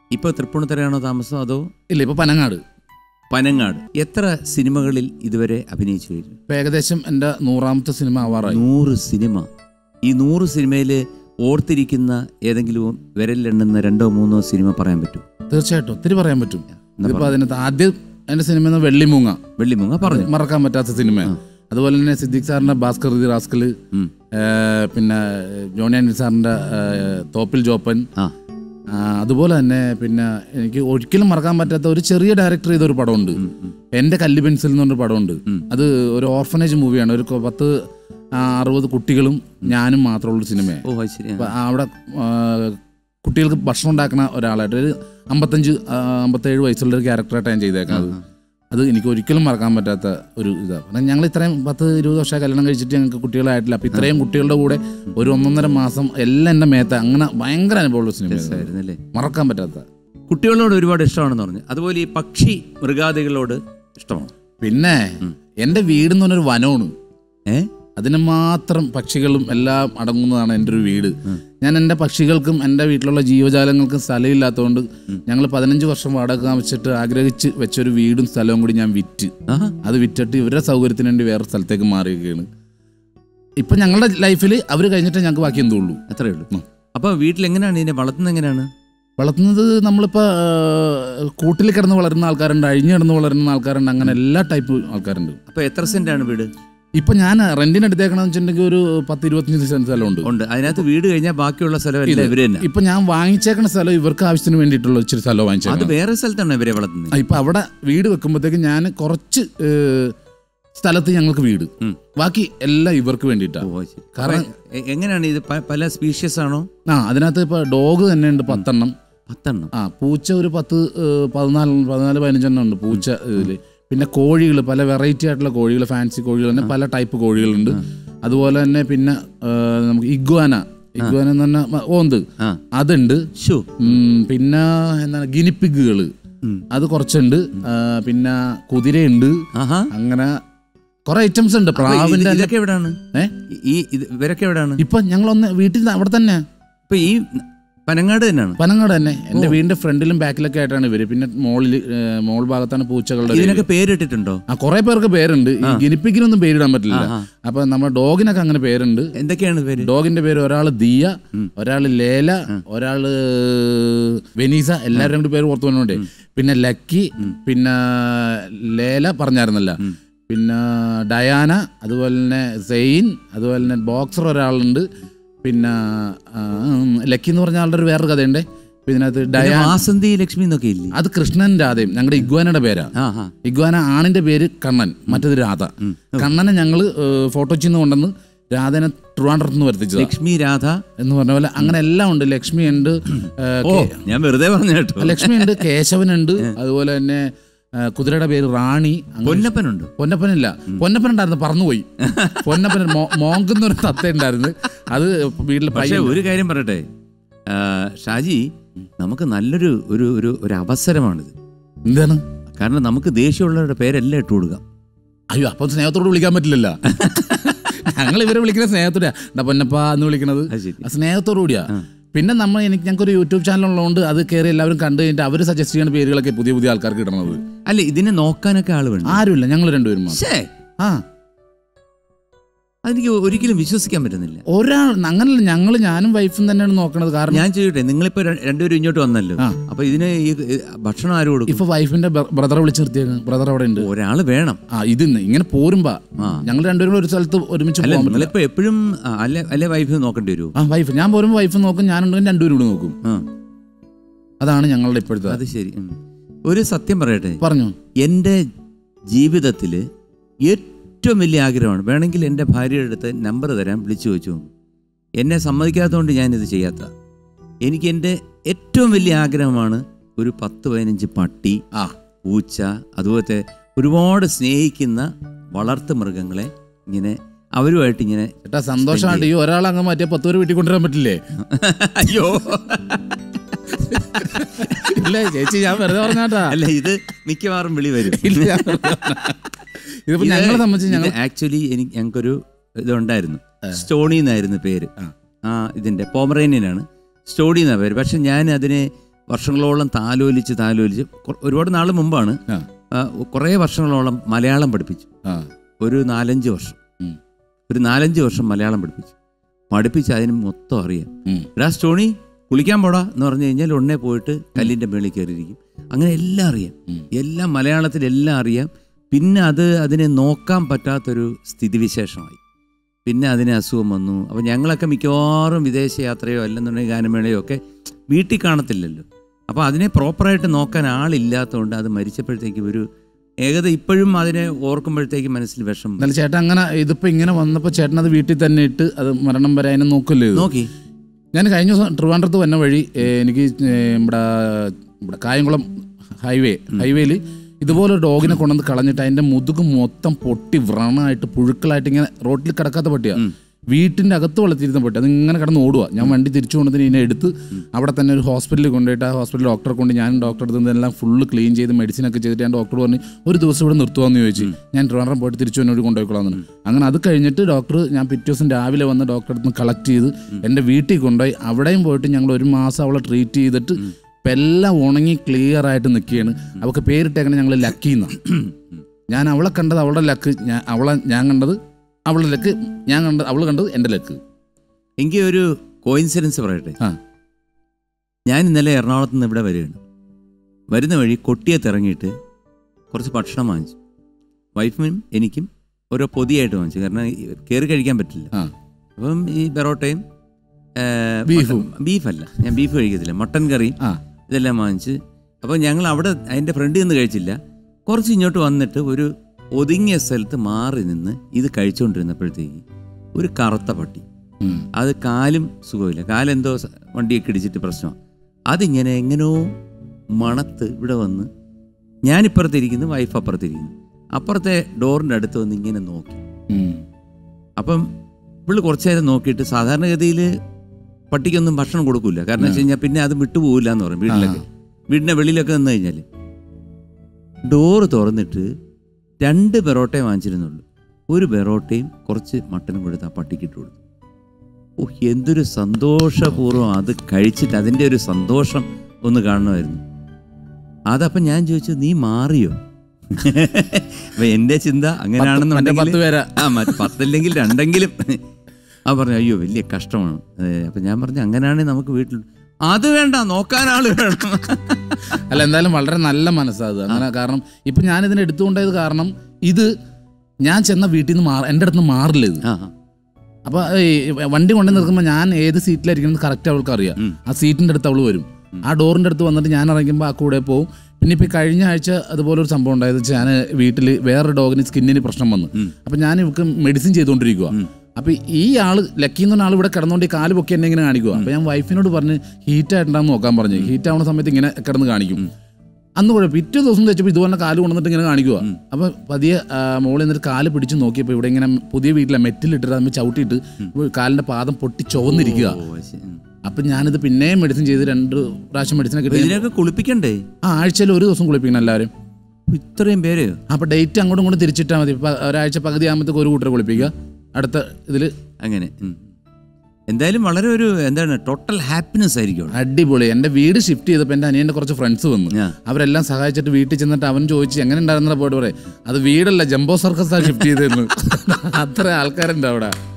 ഇപ്പോൾ തൃപ്പൂണിത്തറയാണോ താമസം അതോ ഇല്ല ഇപ്പൊ പനങ്ങാട് പനങ്ങാട് എത്ര സിനിമകളിൽ ഇതുവരെ അഭിനയിച്ചു കഴിഞ്ഞു ഇപ്പൊ ഏകദേശം എൻ്റെ നൂറാമത്തെ സിനിമ ആവാറായി നൂറ് സിനിമ ഈ നൂറ് സിനിമയിൽ ഓർത്തിരിക്കുന്ന ഏതെങ്കിലും വിരലിലെണ്ണുന്ന രണ്ടോ മൂന്നോ സിനിമ പറയാൻ പറ്റും തീർച്ചയായിട്ടും ഒത്തിരി പറയാൻ പറ്റും ഇതിപ്പോ അതിനകത്ത് ആദ്യം എൻ്റെ സിനിമ വെള്ളിമൂങ്ങ വെള്ളിമുങ്ങ പറഞ്ഞു മറക്കാൻ പറ്റാത്ത സിനിമ അതുപോലെ തന്നെ സിദ്ദിഖ് സാറിന്റെ ഭാസ്കർ ദി റാസ്കല് ഉം. ഏർ പിന്നെ ജോണി ആൻഡി സാറിന്റെ ഏർ തോപ്പിൽ ജോപ്പൻ ആ ആ, അതുപോലെ തന്നെ പിന്നെ എനിക്ക് ഒരിക്കലും മറക്കാൻ പറ്റാത്ത ഒരു ചെറിയ ഡയറക്ടർ ചെയ്ത ഒരു പടമുണ്ട് എൻ്റെ കല്ല് പെൻസിൽ എന്ന് പറഞ്ഞൊരു പടമുണ്ട് അത് ഒരു ഓർഫനേജ് മൂവിയാണ് ഒരു കൊ- പത്ത് ആ, അറുപത് കുട്ടികളും ഞാനും മാത്രമുള്ള സിനിമയാണ് ഓ അത് ശരി ആ. അപ്പൊ അവിടെ ആ, കുട്ടികൾക്ക് ഭക്ഷണം ഉണ്ടാക്കുന്ന ഒരാളായിട്ട് ഒരു അമ്പത്തഞ്ച് ആ, അമ്പത്തേഴ് വയസ്സുള്ള ഒരു ക്യാരക്ടറായിട്ട് ഞാൻ ചെയ്തേക്കുന്നത് അത് എനിക്ക് ഒരിക്കലും മറക്കാൻ പറ്റാത്ത ഒരു ഇതാണ് കാരണം ഞങ്ങൾ ഇത്രയും പത്ത് ഇരുപത് വർഷം കല്യാണം കഴിച്ചിട്ട് ഞങ്ങൾക്ക് കുട്ടികളായിട്ടില്ല അപ്പൊ ഇത്രയും കുട്ടികളുടെ കൂടെ ഒരു ഒന്നൊന്നര മാസം എല്ലാം എൻ്റെ മേത്ത അങ്ങനെ ഭയങ്കര അനുഭവമുള്ള സിനിമ ആയിരുന്നല്ലേ മറക്കാൻ പറ്റാത്ത കുട്ടികളോട് ഒരുപാട് ഇഷ്ടമാണെന്ന് പറഞ്ഞു അതുപോലെ ഈ പക്ഷി മൃഗാദികളോട് ഇഷ്ടമാണ് പിന്നെ എൻ്റെ വീട് എന്ന് പറഞ്ഞൊരു വനമാണ് ഏ അതിന് മാത്രം പക്ഷികളും എല്ലാം അടങ്ങുന്നതാണ് എൻ്റെ ഒരു വീട് ഞാൻ എൻ്റെ പക്ഷികൾക്കും എൻ്റെ വീട്ടിലുള്ള ജീവജാലങ്ങൾക്കും സ്ഥലമില്ലാത്തതുകൊണ്ട് ഞങ്ങൾ പതിനഞ്ച് വർഷം വാടക താമസിച്ചിട്ട് ആഗ്രഹിച്ച് വെച്ചൊരു വീടും സ്ഥലവും കൂടി ഞാൻ വിറ്റ് ആഹാ അത് വിറ്റിട്ട് ഇവരുടെ സൗകര്യത്തിന് വേണ്ടി വേറെ സ്ഥലത്തേക്ക് മാറിയിരിക്കുകയാണ് ഇപ്പം ഞങ്ങളുടെ ലൈഫിൽ അവർ കഴിഞ്ഞിട്ട് ഞങ്ങൾക്ക് ബാക്കി എന്തേ ഉള്ളൂ അത്രേ ഉള്ളൂ അപ്പൊ വീട്ടിൽ എങ്ങനെയാണ് ഇതിനെ വളർത്തുന്നത് എങ്ങനെയാണ് വളർത്തുന്നത് നമ്മളിപ്പോൾ കൂട്ടിൽ കിടന്ന് വളരുന്ന ആൾക്കാരുണ്ട് അഴിഞ്ഞു കിടന്ന് വളരുന്ന ആൾക്കാരുണ്ട് അങ്ങനെ എല്ലാ ടൈപ്പ് ആൾക്കാരുണ്ട് അപ്പൊ എത്ര സെന്റ് ആണ് വീട് ഇപ്പം ഞാൻ റെന്റിന് എടുത്തേക്കണമെന്ന് വെച്ചിട്ടുണ്ടെങ്കിൽ ഒരു പത്ത് ഇരുപത്തഞ്ച് സെന്റ് സ്ഥലമുണ്ട് ഉണ്ട് അതിനകത്ത് വീട് കഴിഞ്ഞാൽ ബാക്കിയുള്ള സ്ഥലം എല്ലാം ഇവര് തന്നെ ഇപ്പൊ ഞാൻ വാങ്ങിച്ചേക്കുന്ന സ്ഥലം ഇവർക്ക് ആവശ്യത്തിന് വേണ്ടിയിട്ടുള്ള ഇച്ചിരി സ്ഥലം അത് വാങ്ങിച്ചേക്കണം വേറെ സ്ഥലത്താണ് ഇവരെ വളർത്തുന്നത് ഇപ്പൊ അവിടെ വീട് വെക്കുമ്പോഴത്തേക്ക് ഞാൻ കുറച്ച് ഏഹ്, സ്ഥലത്ത് ഞങ്ങൾക്ക് വീട് ഉം. ബാക്കി എല്ലാം ഇവർക്ക് വേണ്ടിയിട്ടാണ് ഓ ശരി കാരണം- അപ്പൊ എ- എങ്ങനെയാണ് ഇത് പ- പല സ്പീഷ്യസ് ആണോ ആ അതിനകത്ത് ഇപ്പൊ ഡോഗ് തന്നെ ഉണ്ട് പത്തെണ്ണം പത്തെണ്ണം ആ പൂച്ച ഒരു പത്ത് ഏഹ്, പതിനാല് പതിനാല് പതിനഞ്ചെണ്ണം ഉണ്ട് പൂച്ച ഇതില് പിന്നെ കോഴികൾ പല വെറൈറ്റി ആയിട്ടുള്ള കോഴികൾ ഫാൻസി കോഴികൾ തന്നെ പല ടൈപ്പ് കോഴികളുണ്ട് അതുപോലെ തന്നെ പിന്നെ ഏഹ്, നമുക്ക് ഇഗ്വാന ഇഗ്വാന എന്ന് പറഞ്ഞാൽ മ- ഓന്ത് ആ അതുണ്ട് ഷോ ഉം, പിന്നെ എന്താണ് ഗിനിപ്പിഗുകൾ ഉം. അത് കുറച്ചുണ്ട് ആ, പിന്നെ കുതിരയുണ്ട് ആഹാ അങ്ങനെ കുറെ ഐറ്റംസ് ഉണ്ട് അപ്പൊ ഇത് പ്രാവിന്റെ ഇതൊക്കെ എവിടാണ് ഏ? ഈ ഇത് ഇവരൊക്കെ എവിടാണ് ഇപ്പൊ ഞങ്ങളൊന്ന് വീട്ടിൽ അവിടെ തന്നെ ഇപ്പൊ ഈ പനങ്ങാട് തന്നെയാണ് പനങ്ങാട് തന്നെ എന്റെ വീടിന്റെ ഫ്രണ്ടിലും ബാക്കിലൊക്കെ ആയിട്ടാണ് ഇവര് പിന്നെ മോളിൽ മോൾ ഭാഗത്താണ് പൂച്ചകളുടെ ഒരു ഇതിനൊക്കെ പേരിട്ടിട്ടുണ്ടോ ആ കുറെ പേർക്ക് പേരുണ്ട് ഈ ഗിനിപ്പിക്കിനൊന്നും പേരിടാൻ പറ്റില്ല ആഹാ. അപ്പൊ നമ്മുടെ ഡോഗിനൊക്കെ അങ്ങനെ പേരുണ്ട് എന്തൊക്കെയാണ് പേര് ഡോഗിന്റെ പേര് ഒരാള് ദിയ ഒരാള് ലേല ഒരാള് വെനീസ എല്ലാവരും കൂടി പേര് പുറത്തു വന്നോണ്ടേ പിന്നെ ലക്കി പിന്നെ ലേല പറഞ്ഞായിരുന്നല്ല പിന്നെ ഡയാന അതുപോലെ തന്നെ സെയിൻ അതുപോലെ തന്നെ ബോക്സർ ഒരാളുണ്ട് പിന്നെ ആ, ഉം, ലക്കി എന്ന് പറഞ്ഞ ആളുടെ ഒരു വേറൊരു കഥയുണ്ട് പിന്നെ ഇതിനകത്ത് പിന്നെ ഡയാന വാസന്തി ലക്ഷ്മി എന്നൊക്കെ ഇല്ലേ അത് കൃഷ്ണൻ രാധയും ഞങ്ങളുടെ ഇഗ്വാനയുടെ പേരാ ആഹാ ഇഗ്വാന ആണിന്റെ പേര് കണ്ണൻ മറ്റേത് രാധ കണ്ണനെ ഞങ്ങൾ ഫോട്ടോച്ചിൽ നിന്ന് കൊണ്ടുവന്ന് രാധനെ ട്രിവാൻഡ്രത്ത് നിന്ന് വരുത്തിച്ചത് ലക്ഷ്മി രാധ എന്ന് പറഞ്ഞ പോലെ അങ്ങനെ എല്ലാം ഉണ്ട് ലക്ഷ്മി ഉണ്ട് ഏഹ്, ഓ കേ- ഞാൻ വെറുതെ പറഞ്ഞു കേട്ടോ ലക്ഷ്മി ഉണ്ട് കേശവനുണ്ട് അതുപോലെ തന്നെ ഏഹ്, കുതിരയുടെ പേര് റാണി അങ്ങനെ പൊന്നപ്പനുണ്ട് പൊന്നപ്പനില്ല പൊന്നപ്പൻ ഉണ്ടായിരുന്നു പറന്നുപോയി പൊന്നപ്പൻ മോ- മോങ്ക് എന്നൊരു തത്ത ഉണ്ടായിരുന്നു അത് വീട്ടിൽ പക്ഷെ പയ്യൻ ഒരു കാര്യം പറയട്ടെ ആ, ഷാജി നമുക്ക് നല്ലൊരു ഒരു ഒരു ഒരു അവസരമാണിത് എന്താണ് കാരണം നമുക്ക് ദേഷ്യമുള്ളവരുടെ പേരെല്ലാം ഇട്ട് കൊടുക്കാം അയ്യോ അപ്പം സ്നേഹത്തോട് വിളിക്കാൻ പറ്റില്ലല്ലോ ഞങ്ങൾ ഇവരെ വിളിക്കുന്ന സ്നേഹത്തോടെയാ എന്താ പൊന്നപ്പ എന്ന് വിളിക്കണത് അത് ശരി ആ സ്നേഹത്തോടു കൂടിയാ പിന്നെ നമ്മൾ എനിക്ക് ഞങ്ങൾക്ക് ഒരു യൂട്യൂബ് ചാനൽ ഉള്ളതുകൊണ്ട് അത് കയറി എല്ലാവരും കണ്ടു കഴിഞ്ഞിട്ട് അവർ സജസ്റ്റ് ചെയ്യുന്ന പേരുകളൊക്കെ പുതിയ പുതിയ ആൾക്കാർക്ക് ഇടണത് അല്ല ഇതിനെ നോക്കാനൊക്കെ ആള് വേണ്ട ആരുമില്ല ഞങ്ങൾ രണ്ടുപേരും മാത്രം ശ്ശേ, ആ അതെനിക്ക് ഒരിക്കലും വിശ്വസിക്കാൻ പറ്റുന്നില്ല ഒരാൾ അങ്ങനല്ല ഞങ്ങൾ ഞാനും വൈഫും തന്നെയാണ് നോക്കണത് കാരണം ഞാൻ ചോദിക്കട്ടെ നിങ്ങളിപ്പോ ര- രണ്ടുപേരും ഇങ്ങോട്ട് വന്നല്ലോ ആ. അപ്പൊ ഇതിന് ഈ ഈ ഭക്ഷണം ആരും കൊടുക്കും ഇപ്പൊ വൈഫിന്റെ ബ്രദറെ വിളിച്ച് നിർത്തിയേക്ക് ബ്രദർ അവിടെ ഉണ്ട് ഒരാള് വേണം ആ ഇത് ഇങ്ങനെ പോരുമ്പോ ആ. ഞങ്ങൾ രണ്ടുപേരും കൂടെ ഒരു സ്ഥലത്ത് ഒരുമിച്ച് അല്ല പോകാൻ പറ്റില്ല നിങ്ങളിപ്പോ എപ്പോഴും ആ, അല്ലെ അല്ലെ വൈഫ് നോക്കേണ്ടി വരുമോ ആ വൈഫ് ഞാൻ പോരുമ്പോ വൈഫ് നോക്കും ഞാനുണ്ടെങ്കിൽ രണ്ടുപേരും കൂടെ നോക്കും ആ അതാണ് ഞങ്ങളുടെ ഇപ്പോഴത്തെ അത് ശരി ഉം. ഒരു സത്യം പറയട്ടെ പറഞ്ഞു എൻ്റെ ജീവിതത്തിൽ ഏറ്റവും വലിയ ആഗ്രഹമാണ് വേണമെങ്കിൽ എൻ്റെ ഭാര്യയുടെ അടുത്ത് നമ്പർ തരാൻ വിളിച്ചു ചോദിച്ചു എന്നെ സമ്മതിക്കാത്തതുകൊണ്ട് ഞാനിത് ചെയ്യാത്ത എനിക്ക് എൻ്റെ ഏറ്റവും വലിയ ആഗ്രഹമാണ് ഒരു പത്ത് പതിനഞ്ച് പട്ടി ആ പൂച്ച അതുപോലത്തെ ഒരുപാട് സ്നേഹിക്കുന്ന വളർത്തു മൃഗങ്ങളെ ഇങ്ങനെ അവരുമായിട്ട് ഇങ്ങനെ ചേട്ടാ സന്തോഷമായിട്ട് ഈ ഒരാൾ അങ്ങ് മാറ്റിയ പത്ത് പേര് വീട്ടിൽ കൊണ്ടുവരാൻ പറ്റില്ലേ അയ്യോ ഇല്ല ചേച്ചി ഞാൻ വെറുതെ പറഞ്ഞാട്ടാ അല്ല ഇത് മിക്കവാറും വിളി വരും ഇല്ല ഞാൻ വെറുതെ പറഞ്ഞതാ. ഇതിപ്പോ ഞങ്ങളെ സംബന്ധിച്ച് ഞങ്ങൾ ആക്ച്വലി എനിക്ക് ഞങ്ങൾക്കൊരു ഇതുണ്ടായിരുന്നു സ്റ്റോണി എന്നായിരുന്നു പേര് ആ ഇതിന്റെ പോമറേനിയനാണ് സ്റ്റോണി എന്നാ പേര് പക്ഷെ ഞാൻ അതിനെ വർഷങ്ങളോളം താലോലിച്ച് താലോലിച്ച് കൊ- ഒരുപാട് നാൾ മുമ്പാണ് ആ ആ, കുറേ വർഷങ്ങളോളം മലയാളം പഠിപ്പിച്ചു ആ ഒരു നാലഞ്ച് വർഷം ഉം. ഒരു നാലഞ്ച് വർഷം മലയാളം പഠിപ്പിച്ചു പഠിപ്പിച്ച് അതിന് മൊത്തം അറിയാം ഉം. എടാ സ്റ്റോണി കുളിക്കാൻ പോടാ എന്ന് പറഞ്ഞു കഴിഞ്ഞാൽ ഉടനെ പോയിട്ട് കല്ലിൻ്റെ മേളിൽ കയറിയിരിക്കും അങ്ങനെ എല്ലാം അറിയാം ഉം. എല്ലാം മലയാളത്തിൽ എല്ലാം അറിയാം പിന്നെ അത് അതിനെ നോക്കാൻ പറ്റാത്തൊരു സ്ഥിതിവിശേഷമായി പിന്നെ അതിന് അസുഖം വന്നു അപ്പോൾ ഞങ്ങളൊക്കെ മിക്കവാറും വിദേശ യാത്രയോ അല്ലെന്നുണ്ടെങ്കിൽ ഗാനമേളയോ ഒക്കെ വീട്ടിൽ കാണത്തില്ലല്ലോ അപ്പോൾ അതിനെ പ്രോപ്പറായിട്ട് നോക്കാൻ ആളില്ലാത്തതുകൊണ്ട് അത് മരിച്ചപ്പോഴത്തേക്ക് ഒരു ഏകദേശം ഇപ്പോഴും അതിനെ ഓർക്കുമ്പോഴത്തേക്ക് മനസ്സിൽ വിഷമം എന്നാലും ചേട്ടൻ അങ്ങനെ ഇതിപ്പോ ഇങ്ങനെ വന്നപ്പോ ചേട്ടൻ അത് വീട്ടിൽ തന്നെ ഇട്ട് അത് മരണം വരെ അതിനെ നോക്കില്ലേ ഇത് നോക്കി ഞാൻ കഴിഞ്ഞ ദിവസം ട്രിവാൻഡ്രത്ത് വന്ന വഴി ഏ, എനിക്ക് ഏ, ഇവിടെ ഇവിടെ കായംകുളം ഹൈവേ ഹൈവേയിൽ ഇതുപോലെ ഒരു ഡോഗിനെ കൊണ്ടുവന്ന് കളഞ്ഞിട്ട് അതിന്റെ മുതുക് മൊത്തം പൊട്ടി വ്രണമായിട്ട് പുഴുക്കളായിട്ട് ഇങ്ങനെ റോട്ടിൽ കിടക്കാത്ത പട്ടിയാ വീട്ടിന്റെ അകത്ത് വളർത്തിയിരുന്ന പട്ടി അത് ഇങ്ങനെ കിടന്ന് ഓടുക ഞാൻ വണ്ടി തിരിച്ചു കൊണ്ടതിന് ഇതിനെ എടുത്ത് അവിടെ തന്നെ ഒരു ഹോസ്പിറ്റലിൽ കൊണ്ടുപോയിട്ട് ആ ഹോസ്പിറ്റലിൽ ഡോക്ടറെ കൊണ്ട് ഞാൻ ഡോക്ടറെ അടുത്ത് നിന്നെല്ലാം ഫുള്ള് ക്ലീൻ ചെയ്ത് മെഡിസിൻ ഒക്കെ ചെയ്തിട്ട് ഞാൻ ഡോക്ടർ പറഞ്ഞു ഒരു ദിവസം ഇവിടെ നിർത്തുവാന്ന് ചോദിച്ചു ഞാൻ ട്രിവാൻഡ്രം പോയിട്ട് തിരിച്ചു എന്നോട് കൊണ്ടുപോയിക്കൊള്ളാന്ന് അങ്ങനെ അത് കഴിഞ്ഞിട്ട് ഡോക്ടർ ഞാൻ പിറ്റേ ദിവസം രാവിലെ വന്ന് ഡോക്ടറെ അടുത്ത് കളക്ട് ചെയ്ത് എൻ്റെ വീട്ടിൽ കൊണ്ടുപോയി അവിടെയും പോയിട്ട് ഞങ്ങൾ ഒരു മാസം അവളെ ട്രീറ്റ് ചെയ്തിട്ട് ഇപ്പം എല്ലാം ഉണങ്ങി ക്ലിയർ ആയിട്ട് നിൽക്കുകയാണ് അവൾക്ക് പേരിട്ടേക്കണ ഞങ്ങൾ ലക്കി എന്നാണ് ഞാൻ അവളെ കണ്ടത് അവളുടെ ലക്ക് ഞാൻ അവളെ ഞാൻ കണ്ടത് അവളുടെ ലക്ക് ഞാൻ കണ്ടത് അവൾ കണ്ടത് എൻ്റെ ലക്ക് എനിക്ക് ഒരു കോയിൻസിഡൻസ് പറയട്ടെ ആ ഞാൻ ഇന്നലെ എറണാകുളത്ത് നിന്ന് ഇവിടെ വരികയാണ് വരുന്ന വഴി കൊട്ടിയത്ത് ഇറങ്ങിയിട്ട് കുറച്ച് ഭക്ഷണം വാങ്ങിച്ചു വൈഫിനും എനിക്കും ഓരോ പൊതിയായിട്ട് വാങ്ങിച്ചു കാരണം കയറി കഴിക്കാൻ പറ്റില്ല ആ അപ്പം ഈ പെറോട്ടയും ഏ, ബീഫും. മട്ടൻ- ബീഫല്ല ഞാൻ ബീഫ് കഴിക്കത്തില്ല മട്ടൻ കറിയും ആ ഇതെല്ലാം വാങ്ങിച്ച് അപ്പോൾ ഞങ്ങൾ അവിടെ അതിൻ്റെ ഫ്രണ്ടിൽ നിന്ന് കഴിച്ചില്ല കുറച്ച് ഇങ്ങോട്ട് വന്നിട്ട് ഒരു ഒതുങ്ങിയ സ്ഥലത്ത് മാറി നിന്ന് ഇത് കഴിച്ചുകൊണ്ടിരുന്നപ്പോഴത്തേക്ക് ഒരു കറുത്ത പട്ടി ഉം. അത് കാലും സുഖമില്ല കാലെന്തോ സ- വണ്ടിയൊക്കെ ഇടിച്ചിട്ട് പ്രശ്നമാണ് അതിങ്ങനെ എങ്ങനെയോ മണത്ത് ഇവിടെ വന്ന് ഞാനിപ്പുറത്തിരിക്കുന്നു വൈഫ് അപ്പുറത്തിരിക്കുന്നു അപ്പുറത്തെ ഡോറിൻ്റെ അടുത്ത് വന്ന് ഇങ്ങനെ നോക്കി ഉം. അപ്പം ഇവള് കുറച്ച് നേരം നോക്കിയിട്ട് സാധാരണഗതിയിൽ പട്ടിക്കൊന്നും ഭക്ഷണം കൊടുക്കില്ല കാരണം വെച്ച് കഴിഞ്ഞാൽ പിന്നെ അത് വിട്ടുപോകില്ല എന്ന് പറയും വീട്ടിലൊക്കെ വീടിൻ്റെ വെളിയിലൊക്കെ നിന്ന് കഴിഞ്ഞാൽ ഡോറ് തുറന്നിട്ട് രണ്ട് പെറോട്ടയെ വാങ്ങിച്ചിരുന്നുള്ളൂ ഒരു പെറോട്ടയും കുറച്ച് മട്ടനും കൊടുത്ത് ആ പട്ടിക്ക് ഇട്ട് കൊടുത്തു ഓ എന്തൊരു സന്തോഷപൂർവ്വം അത് കഴിച്ചിട്ട് അതിൻ്റെ ഒരു സന്തോഷം ഒന്ന് കാണണമായിരുന്നു അതപ്പം ഞാൻ ചോദിച്ചു നീ മാറിയോ അപ്പൊ എൻ്റെ ചിന്ത മറ്റേ അങ്ങനെയാണെന്നുണ്ടെങ്കിൽ പത്ത് പേരാ ആ മറ്റ് പത്തല്ലെങ്കിൽ രണ്ടെങ്കിലും ആ പറഞ്ഞു അയ്യോ വലിയ കഷ്ടമാണ് ഏ, അപ്പൊ ഞാൻ പറഞ്ഞു അങ്ങനെയാണെങ്കിൽ നമുക്ക് വീട്ടിൽ അത് വേണ്ട നോക്കാൻ ആള് വേണം അല്ല എന്തായാലും വളരെ നല്ല മനസ്സാ അത് അങ്ങനെ കാരണം ഇപ്പൊ ഞാൻ ഇതിനെ എടുത്തുകൊണ്ടായത് കാരണം ഇത് ഞാൻ ചെന്ന വീട്ടിൽ നിന്ന് മാറി എൻ്റെ അടുത്ത് നിന്ന് മാറില്ല ഇത് ആ അപ്പൊ ഈ വണ്ടി കൊണ്ടു നിൽക്കുമ്പോൾ ഞാൻ ഏത് സീറ്റിലായിരിക്കുന്നത് കറക്റ്റ് അവൾക്ക് അറിയാം ഉം. ആ സീറ്റിന്റെ അടുത്ത് അവൾ വരും ആ ഡോറിന്റെ അടുത്ത് വന്നിട്ട് ഞാൻ ഇറങ്ങുമ്പോൾ ആ കൂടെ പോകും പിന്നെ ഇപ്പൊ ഈ കഴിഞ്ഞ ആഴ്ച അതുപോലെ ഒരു സംഭവം ഉണ്ടായത് വെച്ചാൽ ഞാൻ വീട്ടിൽ വേറൊരു ഡോഗിന് സ്കിന്നിന് പ്രശ്നം വന്നു ഉം. അപ്പൊ ഞാൻ ഇവർക്ക് മെഡിസിൻ ചെയ്തുകൊണ്ടിരിക്കുക ഉം. അപ്പൊ ഈ ആള് ലക്കി എന്ന ആൾ ഇവിടെ കിടന്നുകൊണ്ട് ഈ കാല് പൊക്കി എന്നെ ഇങ്ങനെ കാണിക്കുക അപ്പൊ ഞാൻ വൈഫിനോട് പറഞ്ഞ് ഹീറ്റ് ആയിട്ടുണ്ടാന്ന് നോക്കാൻ പറഞ്ഞു ഹീറ്റ് ആവുന്ന സമയത്ത് ഇങ്ങനെ കിടന്ന് കാണിക്കും അന്ന് കുഴപ്പം പിറ്റേ ദിവസം വെച്ചപ്പോൾ ഇതുപോലെ കാല് കൊണ്ടുവന്നിട്ട് ഇങ്ങനെ കാണിക്കുക അപ്പൊ പതിയെ ആ, മോളിൽ നിന്നിട്ട് കാല് പിടിച്ച് നോക്കിയപ്പോൾ ഇവിടെ ഇങ്ങനെ പുതിയ വീട്ടിലെ മെറ്റിലിട്ടിട്ട് അതിന് ചവിട്ടിയിട്ട് കാലിന്റെ പാദം പൊട്ടി ചുവന്നിരിക്കുക ഓ, ശരി. ഉം. അപ്പൊ ഞാനിത് പിന്നെയും മെഡിസിൻ ചെയ്ത് രണ്ട് പ്രാവശ്യം മെഡിസിൻ അപ്പൊ കിട്ടി ഇതിനൊക്കെ കുളിപ്പിക്കണ്ടേ ആ ആഴ്ചയിൽ ഒരു ദിവസം കുളിപ്പിക്കണം എല്ലാവരും ഇത്രയും പേര് അപ്പൊ ഡേറ്റ് അങ്ങോട്ടും ഇങ്ങോട്ടും തിരിച്ചിട്ടാൽ മതി ഇപ്പൊ ഒരാഴ്ച പകുതി ആകുമ്പോഴത്തേക്ക് ഒരു കൂട്ടരെ കുളിപ്പിക്കുക അടുത്ത ഇതില് അങ്ങനെ ഉം. എന്തായാലും വളരെ ഒരു എന്താണ് ടോട്ടൽ ഹാപ്പിനെസ് ആയിരിക്കും അവിടെ. അടിപൊളി എന്റെ വീട് ഷിഫ്റ്റ് ചെയ്തപ്പോൾ എന്റെ അനിയന്റെ കുറച്ച് ഫ്രണ്ട്സ് വന്നു ആ. അവരെല്ലാം സഹായിച്ചിട്ട് വീട്ടിൽ ചെന്നിട്ട് അവൻ ചോദിച്ചു എങ്ങനെ ഉണ്ടായിരുന്ന പോയിട്ട് പറയും അത് വീടല്ല ജംബോ സർക്കസ് ഷിഫ്റ്റ് ചെയ്തിരുന്നു അത്ര ആൾക്കാരുണ്ട് അവിടെ